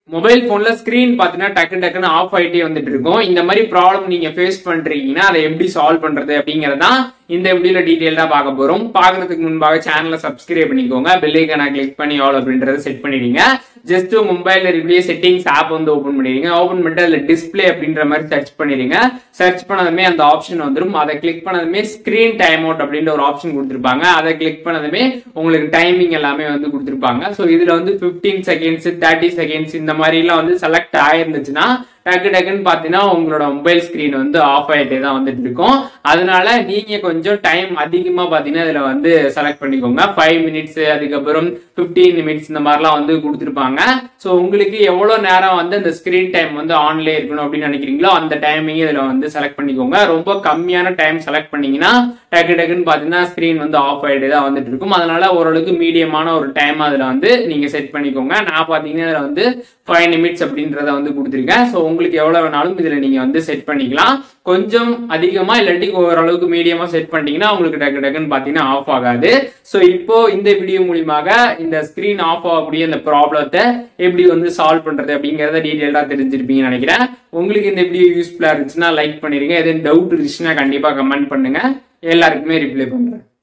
mobile போன்ல screen பாத்தீங்கன்னா டக்கு டக்குன்னு ஆஃப் ஆயிட்டே வந்துட்டு இருக்கும் இந்த மாதிரி ப்ராப்ளம் நீங்க ஃபேஸ் பண்றீங்கன்னா அதை எப்படி சால்வ் பண்றது அப்படிங்கறதான் இந்த வீடியோல டீடைல்டா பார்க்க போறோம் பாக்குறதுக்கு முன்பாக சேனலை சப்ஸ்கிரைப் பண்ணிக்கோங்க பெல் ஐக்கனை கிளிக் பண்ணி ஆல் அப்படின்றத செட் பண்ணிடுங்க ஜஸ்ட் மொபைல்ல இருக்கக்கூடிய செட்டிங்ஸ் ஆப் வந்து ஓபன் பண்ணிடுங்க ஓபன் பண்ணிட்டு அதுல டிஸ்பிளே அப்படின்ற மாதிரி சர்ச் பண்ணிடுங்க சர்ச் பண்ணதுமே அந்த ஆப்ஷன் வந்துடும் அதை கிளிக் பண்ணதுமே ஸ்கிரீன் டைம் அவுட் அப்படின்ற ஒரு ஆப்ஷன் கொடுத்துருப்பாங்க அதை கிளிக் பண்ணதுமே உங்களுக்கு டைமிங் எல்லாமே வந்து கொடுத்துருப்பாங்க ஸோ இதுல வந்து பிப்டீன் செகண்ட்ஸ் தேர்ட்டி செகண்ட்ஸ் இந்த மாதிரிலாம் வந்து செலக்ட் ஆயிருந்துச்சுன்னா டக்கு டக்குன்னு பார்த்தீங்கன்னா உங்களோட மொபைல் ஸ்க்ரீன் வந்து ஆஃப் ஆகிட்டே தான் வந்துட்டு இருக்கும் அதனால நீங்க கொஞ்சம் டைம் அதிகமாக பார்த்தீங்கன்னா இதில் வந்து செலக்ட் பண்ணிக்கோங்க ஃபைவ் மினிட்ஸ் அதுக்கப்புறம் ஃபிஃப்டீன் மினிட்ஸ் இந்த மாதிரிலாம் வந்து கொடுத்துருப்பாங்க ஸோ உங்களுக்கு எவ்வளோ நேரம் வந்து அந்த ஸ்க்ரீன் டைம் வந்து ஆன்லேயே இருக்கணும் அப்படின்னு நினைக்கிறீங்களோ அந்த டைமிங் இதில் வந்து செலக்ட் பண்ணிக்கோங்க ரொம்ப கம்மியான டைம் செலக்ட் பண்ணீங்கன்னா டக்கு டக்குன்னு பார்த்தீங்கன்னா ஸ்க்ரீன் வந்து ஆஃப் ஆகிட்டே தான் வந்துட்டு இருக்கும் அதனால ஓரளவுக்கு மீடியமான ஒரு டைம் அதில் வந்து நீங்கள் செட் பண்ணிக்கோங்க நான் பார்த்தீங்கன்னா இதில் வந்து ஃபைவ் நிமிட்ஸ் அப்படின்றத வந்து கொடுத்துருக்கேன் ஸோ உங்களுக்கு எவ்வளோ வேணாலும் இதில் நீங்கள் வந்து செட் பண்ணிக்கலாம் கொஞ்சம் அதிகமாக இல்லாட்டி ஓரளவுக்கு மீடியமாக செட் பண்ணிட்டீங்கன்னா உங்களுக்கு டக்கு டக்குன்னு பார்த்தீங்கன்னா ஆஃப் ஆகாது ஸோ இப்போ இந்த வீடியோ மூலியமாக இந்த ஸ்க்ரீன் ஆஃப் ஆகக்கூடிய இந்த ப்ராப்ளத்தை எப்படி வந்து சால்வ் பண்ணுறது அப்படிங்கிறத டீட்டெயிலாக தெரிஞ்சிருப்பீங்கன்னு நினைக்கிறேன் உங்களுக்கு இந்த வீடியோ யூஸ்ஃபுல்லாக இருந்துச்சுன்னா லைக் பண்ணிடுங்க எதுவும் டவுட் இருந்துச்சுன்னா கண்டிப்பாக கமெண்ட் பண்ணுங்க எல்லாருக்குமே ரிப்ளை பண்ணுறேன்